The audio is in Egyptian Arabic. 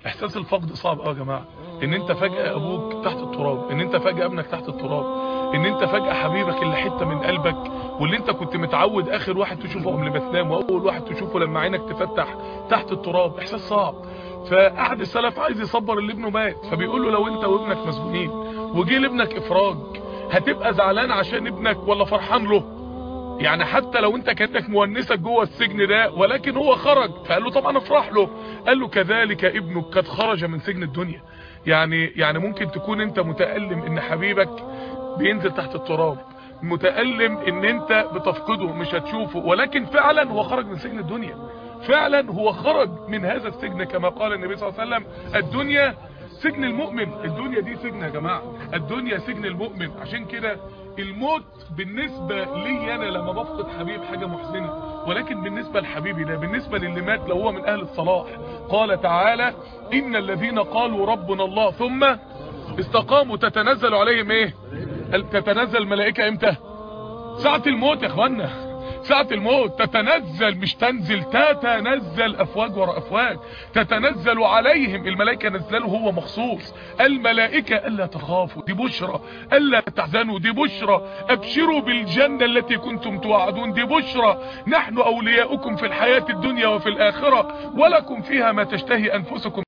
احساس الفقد صعب اه يا جماعه ان انت فجاه ابوك تحت التراب ان انت فجاه ابنك تحت التراب ان انت فجاه حبيبك اللي حته من قلبك واللي انت كنت متعود اخر واحد تشوفه قبل ما تنام واول واحد تشوفه لما عينك تفتح تحت التراب احساس صعب فاحد السلف عايز يصبر اللي ابنه مات فبيقول له لو انت وابنك مسجونين وجه لابنك افراج هتبقى زعلان عشان ابنك ولا فرحان له يعني حتى لو انت كانك مونسك جوه السجن ده ولكن هو خرج فقال له طبعا افرح له قال له كذلك ابنك قد خرج من سجن الدنيا يعني يعني ممكن تكون انت متألم ان حبيبك بينزل تحت التراب متألم ان انت بتفقده مش هتشوفه ولكن فعلا هو خرج من سجن الدنيا فعلا هو خرج من هذا السجن كما قال النبي صلى الله عليه وسلم الدنيا سجن المؤمن الدنيا دي سجن يا جماعة الدنيا سجن المؤمن عشان كده الموت بالنسبة لي انا لما بفقد حبيب حاجة محزنة ولكن بالنسبة لحبيبي ده بالنسبة للي مات لو هو من اهل الصلاح قال تعالى ان الذين قالوا ربنا الله ثم استقاموا تتنزل عليهم ايه تتنزل ملائكة امتى ساعة الموت يا اخوانا ساعة الموت تتنزل مش تنزل تتنزل افواج ورا افواج تتنزل عليهم الملائكة نزلوا هو مخصوص الملائكة الا تخافوا دي بشرى الا تحزنوا دي بشرى ابشروا بالجنة التي كنتم توعدون دي بشرى نحن اولياؤكم في الحياة الدنيا وفي الاخرة ولكم فيها ما تشتهي انفسكم